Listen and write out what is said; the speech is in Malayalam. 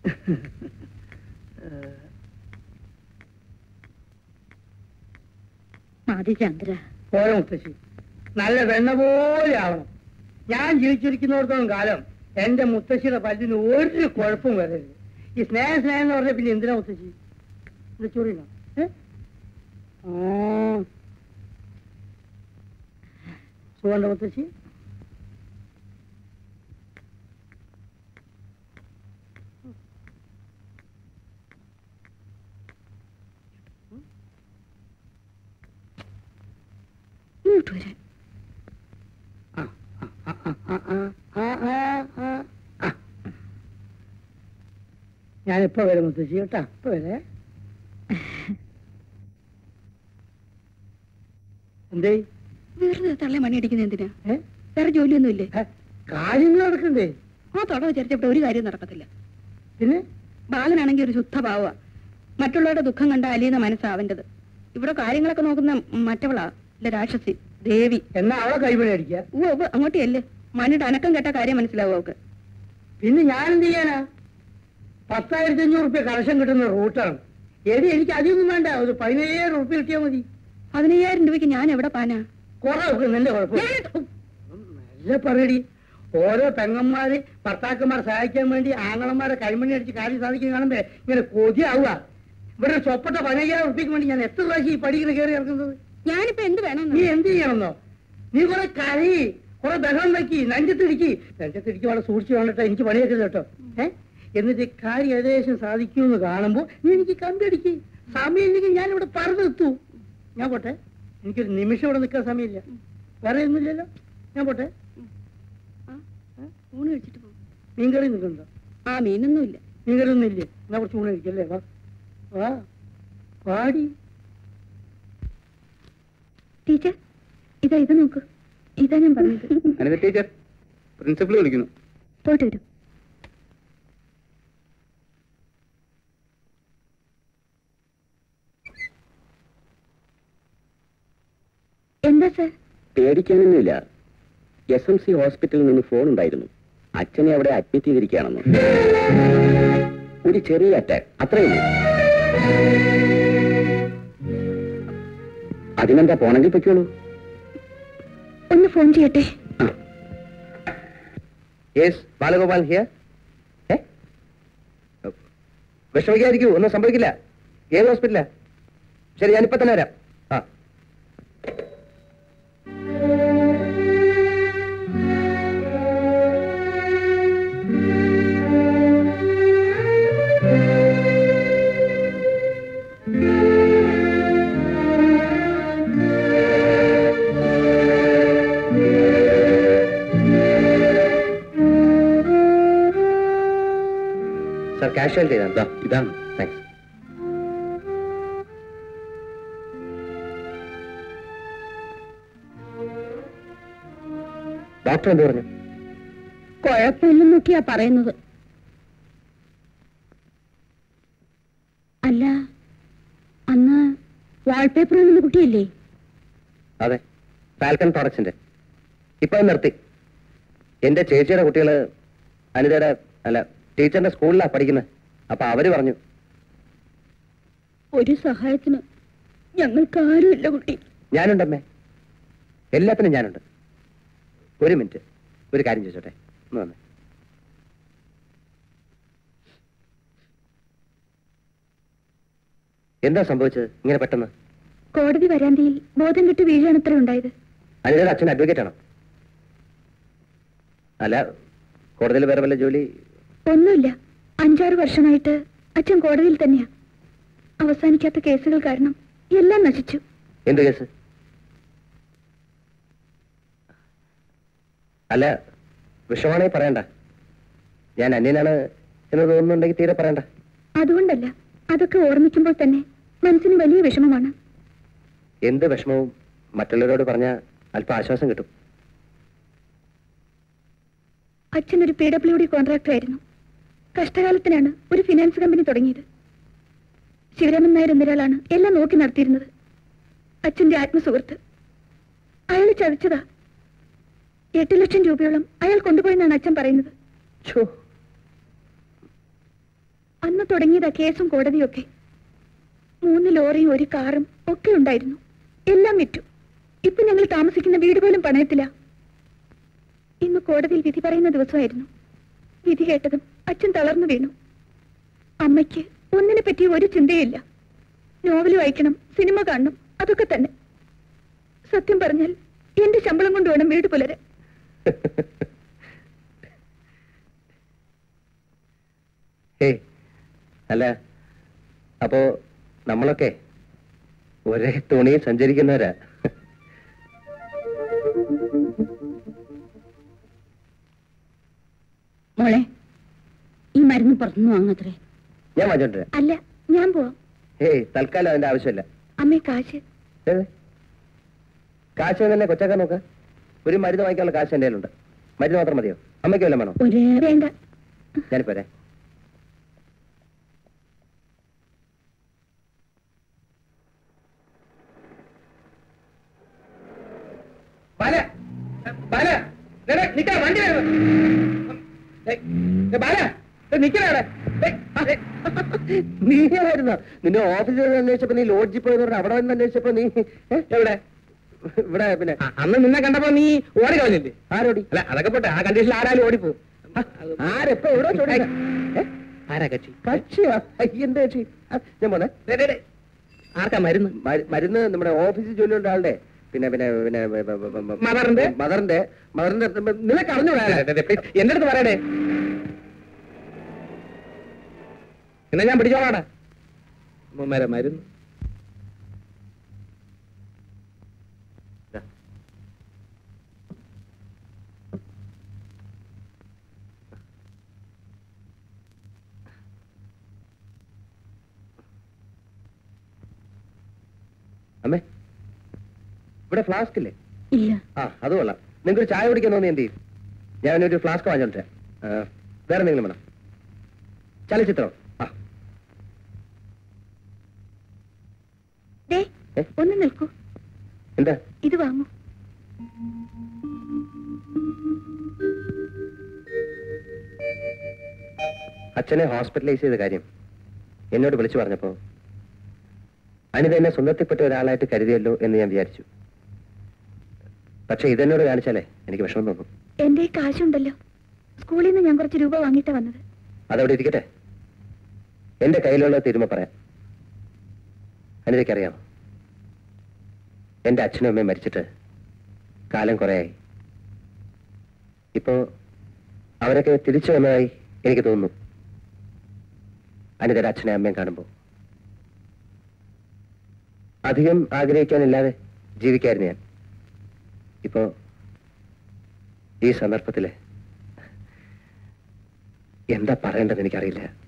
മതി ചന്ദ്ര പോരെ മുത്തശ്ശി നല്ല വെണ്ണ പോലെ ആവണം ഞാൻ ജീവിച്ചിരിക്കുന്നിടത്തോളം കാലം എന്റെ മുത്തശ്ശിയുടെ പല്ലിന് ഒരു കുഴപ്പവും വരരുത് ഈ സ്നേഹം സ്നേഹം എന്ന് പറഞ്ഞ പിന്നെ എന്തിനാ മുത്തശ്ശി ഇത് ചൊറിയണോ ഏ? ആ. സുഖമുണ്ടോ മുത്തശ്ശി ഇങ്ങോട്ട് വരാൻ ആ, ആ, ആ, ആ, ആ, ആ, ആ. ഞാനിപ്പോ വരാം മുത്തശ്ശി കേട്ടാ ഇപ്പൊ വരേ എന്തേ വെറുതെ തള്ളെ മണി അടിക്കുന്നത് എന്തിനാ ഏ? വേറെ ജോലിയൊന്നും ഇല്ലേ ഏ, കാര്യങ്ങൾ നടക്കണ്ടേ ആ തുട വിചാരിച്ചപ്പോൾ ഒരു കാര്യം നടക്കത്തില്ല പിന്നെ ബാലനാണെങ്കിൽ ഒരു ശുദ്ധ ഭാവ മറ്റുള്ളവരുടെ ദുഃഖം കണ്ട അലിയുന്ന മനസ്സാവൻ്റെത് ഇവിടെ കാര്യങ്ങളൊക്കെ നോക്കുന്ന മറ്റവളാ ഇല്ല രാക്ഷസി ദേവി എന്നാ അവളെ കൈപിടി അടിക്കുക ഉവ്വ് ഉവ്വ് അങ്ങോട്ടേ അല്ലേ മണിയുടെ അനക്കം കേട്ട കാര്യം മനസ്സിലാവും അവക്ക് പിന്നെ ഞാൻ എന്ത് ചെയ്യാനാ പത്തായിരത്തി അഞ്ഞൂറ് റുപ്യ കളക്ഷൻ കിട്ടുന്ന റൂട്ടാണ് എടി എനിക്ക് അധികമൊന്നും വേണ്ട ഒരു പതിനയ്യായിരം റുപ്യ കിട്ടിയാൽ മതി പതിനയ്യായിരം രൂപയ്ക്ക് ഞാൻ എവിടെ പാനാ കുറെ വെക്കും എന്റെ കുഴപ്പം നല്ല പറയടി ഓരോ പെങ്ങന്മാര് ഭർത്താക്കന്മാരെ സഹായിക്കാൻ വേണ്ടി ആങ്ങളന്മാരെ കൈമണി അടിച്ച് കാര്യം സാധിക്കുന്ന കാണുമ്പോ ഇങ്ങനെ കൊതിയാവുക ഇവിടെ ഒരു ചൊപ്പട്ട പതിനയ്യായിരം റുപ്യക്ക് വേണ്ടി ഞാൻ എത്ര പ്രാവശ്യം ഈ പഠിക്കുന്ന കയറി ഇറക്കുന്നത് ഞാനിപ്പോ എന്ത് വേണം നീ എന്ത് ചെയ്യണമെന്നോ നീ കുറെ കരയി കുറെ ബഹളം വെക്കി നെഞ്ചത്തിടിക്ക് നെഞ്ചത്തിടിക്ക് വളരെ സൂക്ഷിച്ചു വേണ്ടിട്ട് എനിക്ക് പണിയൊക്കെ കേട്ടോ ഏ എന്നിട്ട് ഈ കാര്യം ഏകദേശം സാധിക്കുമെന്ന് കാണുമ്പോ നീ എനിക്ക് കണ്ടടിക്ക് സമയം ഇല്ലെങ്കിൽ ഞാൻ ഇവിടെ പറഞ്ഞു എത്തു ഞാൻ പോട്ടെ എനിക്കൊരു നിമിഷം ഇവിടെ നിൽക്കാൻ സമയമില്ല വേറെ ഒന്നുമില്ലല്ലോ ഞാൻ പോട്ടെ ഊണ് കഴിച്ചിട്ട് പോകും മീൻകറി നിൽക്കുന്നുണ്ടോ ആ മീനൊന്നുമില്ല മീൻകറി ഒന്നും ഇല്ലേ എന്നാ കുറച്ച് ഊണ് കഴിക്കല്ലേ വാ വാ പാടി ടീച്ചർ ഇതാ ഇത് നോക്കൂ ഇതാ ഞാൻ പറഞ്ഞത് അനിത ടീച്ചർ പ്രിൻസിപ്പൾ വിളിക്കുന്നു പോയിട്ട് വരും എന്താ സർ പേടിക്കാനൊന്നുമില്ല എസ് എം സി ഹോസ്പിറ്റലിൽ നിന്ന് ഫോൺ ഉണ്ടായിരുന്നു അച്ഛനെ അവിടെ അഡ്മിറ്റ് ചെയ്തിരിക്കുകയാണെന്ന് ഒരു ചെറിയ അറ്റാക്ക് അത്രയും അതിനെന്താ പോണെങ്കിൽ പറ്റുള്ളൂ ഒന്ന് ഫോൺ ചെയ്യട്ടെ യെസ് ബാലഗോപാൽ ഹിയർ വിഷമിക്കാതിരിക്കൂ ഒന്നും സംഭവിക്കില്ല ഏത് ഹോസ്പിറ്റലാ ശരി ഞാനിപ്പോ തന്നെ വരാം ആ സർ കാഷ്വാലിറ്റി ഏതാണ് ദാ, ഇതാണ് താങ്ക്സ് ഡോക്ടർ എന്ത് പറഞ്ഞു കുഴപ്പമില്ലെന്നൊക്കെയാ പറയുന്നത് അല്ല അന്ന് വാൾപേപ്പർ എന്ന കുട്ടിയല്ലേ അതെ ഫാൽക്കൺ പ്രോഡക്ട്സിന്റെ ഇപ്പൊ അത് നിർത്തി എന്റെ ചേച്ചിയുടെ കുട്ടികള് അനിതയുടെ അല്ല ടീച്ചറിന്റെ സ്കൂളിലാ പഠിക്കുന്നത് അപ്പൊ അവര് പറഞ്ഞു ഒരു സഹായത്തിന് ഞങ്ങൾക്ക് ആരുമില്ല കുട്ടി ഞാനുണ്ടമ്മേ എല്ലാത്തിനും ഞാനുണ്ട് ഒരു മിനിറ്റ് ഒരു കാര്യം ചോദിച്ചോട്ടെ ഒന്ന് വന്നേ എന്താ സംഭവിച്ചത് ഇങ്ങനെ പെട്ടെന്ന് കോടതി വരാന്തയിൽ ബോധം കെട്ട് വീഴാണത്ര ഉണ്ടായത് അനിതയുടെ അച്ഛൻ അഡ്വക്കേറ്റ് ആണോ അല്ല കോടതിയിൽ വേറെ വല്ല ജോലി ഒന്നുമില്ല അഞ്ചാറ് വർഷമായിട്ട് അച്ഛൻ കോടതിയിൽ തന്നെയാ അവസാനിക്കാത്ത കേസുകൾ കാരണം എല്ലാം നശിച്ചു എന്ത് കേസ് അല്ല വിഷമാണെങ്കിൽ പറയണ്ട ഞാൻ അന്യനാണ് എന്ന് തോന്നുന്നുണ്ടെങ്കിൽ തീരെ പറയണ്ട അതുകൊണ്ടല്ല അതൊക്കെ ഓർമ്മിക്കുമ്പോൾ തന്നെ മനസ്സിന് വലിയ വിഷമമാണ് എന്ത് വിഷമവും മറ്റുള്ളവരോട് പറഞ്ഞാൽ അല്പം ആശ്വാസം കിട്ടും അച്ഛൻ ഒരു പി ഡബ്ല്യു ഡി കോൺട്രാക്ടർ ആയിരുന്നു കഷ്ടകാലത്തിനാണ് ഒരു ഫിനാൻസ് കമ്പനി തുടങ്ങിയത് ശിവരാമൻ നായർ എന്നൊരാളാണ് എല്ലാം നോക്കി നടത്തിയിരുന്നത് അച്ഛന്റെ ആത്മസുഹൃത്ത് അയാൾ ചതിച്ചതാ എട്ട് ലക്ഷം രൂപയോളം അയാൾ കൊണ്ടുപോയെന്നാണ് അച്ഛൻ പറയുന്നത് ഛോ. അന്ന് തുടങ്ങിയതാ കേസും കോടതിയും ഒക്കെ മൂന്ന് ലോറിയും ഒരു കാറും ഒക്കെ ഉണ്ടായിരുന്നു എല്ലാം വിറ്റു ഇപ്പൊ ഞങ്ങൾ താമസിക്കുന്ന വീട് പോലും പണയത്തില്ല ഇന്ന് കോടതിയിൽ വിധി പറയുന്ന ദിവസമായിരുന്നു വിധി കേട്ടതും അച്ഛൻ തളർന്നു വീണു അമ്മയ്ക്ക് ഒന്നിനെ പറ്റി ഒരു ചിന്തയില്ല നോവൽ വായിക്കണം സിനിമ കാണണം അതൊക്കെ തന്നെ സത്യം പറഞ്ഞാൽ എന്റെ ശമ്പളം കൊണ്ട് വേണം വീട് പുലരാൻ ഏയ് അല്ല അപ്പോ നമ്മളൊക്കെ ഒരേ തുണിയിൽ സഞ്ചരിക്കുന്നവരാ മോളെ ഈ മരുന്ന് പുറത്തുനിന്ന് വാങ്ങത്രേ ഞാൻ വാങ്ങിച്ചോണ്ടിരാ അല്ല ഞാൻ പോവാം ഏയ് തൽക്കാലം അതിന്റെ ആവശ്യമില്ല അമ്മേ കാശ് ഏത്? കാശ് തന്നെ കൊച്ചാക്കാൻ നോക്ക ഒരു മരുന്ന് വാങ്ങിക്കാനുള്ള കാശ് എൻ്റെ കയ്യിലുണ്ട് മരുന്ന് മാത്രം മതിയോ അമ്മയ്ക്ക് വല്ലതും വേണോ ഒരു വേണ്ട ഞാനിപ്പോ വരാം ബാല ബാല ദേ, നിക്കാ വണ്ടി വരുന്നു ഏയ്, ഏയ്, ബാല നിക്കണേ നീയായിരുന്നോ നിന്നെ ഓഫീസിൽ അന്വേഷിച്ചപ്പോ നീ ലോഡ്ജിൽ പോയെന്ന് പറഞ്ഞ അവിടെ വന്ന് അന്വേഷിച്ചപ്പോ നീ ഏ? എവിടെ ഇവിടെ പിന്നെ ആ, അന്ന് നിന്നെ കണ്ടപ്പോ നീ ഓടി കളഞ്ഞില്ലേ ആരോടി അല്ല അതൊക്കെ പോട്ടെ ആ കണ്ടീഷനിൽ ആരാലും ഓടിപ്പോവും ആരെപ്പോ എവിടെ ചോദിക്ക ആരാ കക്ഷി കക്ഷിയാ അയ്യന്റെ കക്ഷി ആ, ഞാൻ പോന്നെ ദേ, ദേ, ദേ. ആർക്കാ മരുന്ന് മരു- മരുന്ന് നമ്മുടെ ഓഫീസിൽ ജോലിയുള്ള ആളുടെ പിന്നെ പിന്നെ പിന്നെ ബ- ബ- ബ- ബ- മദറിന്റെ? മദറിന്റെ മദറിന്റെ നിനക്ക് അറിഞ്ഞൂടാ ദേ, ദേ, ദേ, please, എന്റെ അടുത്ത് പറയണേ എന്നാ ഞാൻ പിടിച്ചോളാടാ മുമ്മേരെ മരുന്ന് അമ്മേ ഇവിടെ ഫ്ലാസ്ക് ഇല്ലേ ഇല്ല ആ അത് കൊള്ളാം നിങ്ങൾക്ക് ഒരു ചായ കുടിക്കാൻ തോന്നി എന്ത് ചെയ്യും ഞാൻ ഒരു ഫ്ലാസ്ക് വാങ്ങിച്ചോട്ടെ വേറെ എന്തെങ്കിലും വേണം ചലച്ചിത്രം ആ ദേ ഏ? ഒന്ന് നിൽക്കൂ എന്താ ഇത് വാങ്ങൂ അച്ഛനെ ഹോസ്പിറ്റലൈസ് ചെയ്ത കാര്യം എന്നോട് വിളിച്ചു പറഞ്ഞപ്പോ അനിത എന്നെ സ്വന്തത്തിൽപ്പെട്ട ഒരാളായിട്ട് കരുതിയല്ലോ എന്ന് ഞാൻ വിചാരിച്ചു പക്ഷെ ഇതെന്നോട് കാണിച്ചാലേ എനിക്ക് വിഷമം തോന്നും എന്റെ ഈ കാശുണ്ടല്ലോ സ്കൂളിൽ നിന്ന് ഞാൻ കുറച്ച് രൂപ വാങ്ങിയിട്ടാ വന്നത് അതവിടെ ഇരിക്കട്ടെ എന്റെ കയ്യിലുള്ള തിരുമ പറയാം അനിതയ്ക്കറിയാമോ എന്റെ അച്ഛനും അമ്മയും മരിച്ചിട്ട് കാലം കുറേയായി ഇപ്പോ അവരൊക്കെ തിരിച്ചു വന്നതായി എനിക്ക് തോന്നുന്നു അനിതയുടെ അച്ഛനെ അമ്മയും കാണുമ്പോൾ അധികം ആഗ്രഹിക്കാനില്ലാതെ ജീവിക്കായിരുന്നു ഞാൻ ഇപ്പോ ഈ സന്ദർഭത്തില് എന്താ പറയേണ്ടത് എനിക്കറിയില്ല